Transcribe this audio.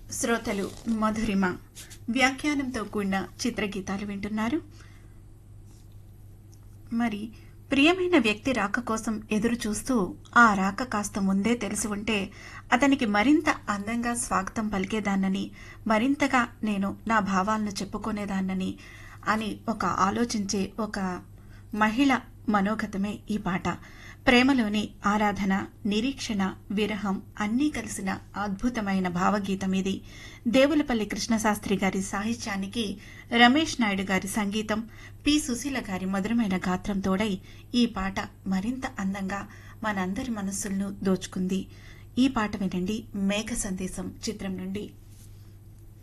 శ్రోతలు మధురిమ వ్యాఖ్యానంతో కూడిన చిత్రగీతాలు వింటున్నారు మరి ప్రియమైన వ్యక్తి రాక కోసం ఎదురు చూస్తూ ఆ రాక కాస్త ముందే తెలిసి ఉంటే అతనికి మరింత అందంగా స్వాగతం పలికేదాన్నని మరింతగా నేను నా భావాలను చెప్పుకునేదాన్నని అని ఒక ఆలోచించే ఒక మహిళ మనోగతమే ఈ పాట ప్రేమలోని ఆరాధన నిరీక్షణ విరహం అన్నీ కలిసిన అద్భుతమైన భావగీతం ఇది దేవులపల్లి కృష్ణశాస్త్రి గారి సాహిత్యానికి రమేష్ నాయుడు గారి సంగీతం పి సుశీల గారి మధురమైన గాత్రం తోడై ఈ పాట మరింత అందంగా మనందరి మనస్సులను దోచుకుంది ఈ పాట వినండి మేఘ సందేశం చిత్రం నుండి